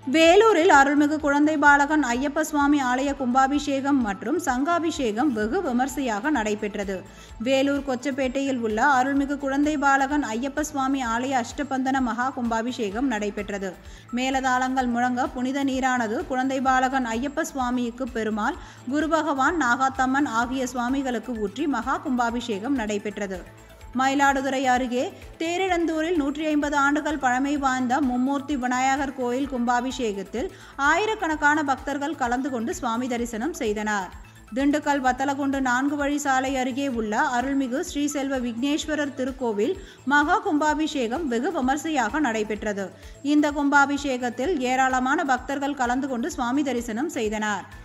வேலூரில் அருள்மிகு குழந்தை பாலகன் ஐயப்ப சுவாமி ஆலய கும்பாபிஷேகம் மற்றும் சங்காபிஷேகம் வெகு விமர்சையாக நடைபெற்றது வேலூர் கொச்சப்பேட்டையில் உள்ள அருள்மிகு குழந்தை பாலகன் ஐயப்ப சுவாமி ஆலய அஷ்டபந்தன மகா கும்பாபிஷேகம் நடைபெற்றது மேலதாளங்கள் முழங்க புனித நீரானது குழந்தை பாலகன் ஐயப்ப சுவாமிக்கு பெருமாள் குரு பகவான் நாகாத்தம்மன் ஆகிய சுவாமிகளுக்கு ஊற்றி மகா கும்பாபிஷேகம் நடைபெற்றது மயிலாடுதுறை அருகே தேரிழந்தூரில் நூற்றி ஐம்பது ஆண்டுகள் பழமை வாய்ந்த மும்மூர்த்தி விநாயகர் கோயில் கும்பாபிஷேகத்தில் ஆயிரக்கணக்கான பக்தர்கள் கலந்து கொண்டு சுவாமி தரிசனம் செய்தனர் திண்டுக்கல் வத்தலகுண்டு நான்கு வழி சாலை அருகே உள்ள அருள்மிகு ஸ்ரீ செல்வ விக்னேஸ்வரர் திருக்கோவில் மகா கும்பாபிஷேகம் வெகு விமர்சையாக நடைபெற்றது இந்த கும்பாபிஷேகத்தில் ஏராளமான பக்தர்கள் கலந்து கொண்டு சுவாமி தரிசனம் செய்தனர்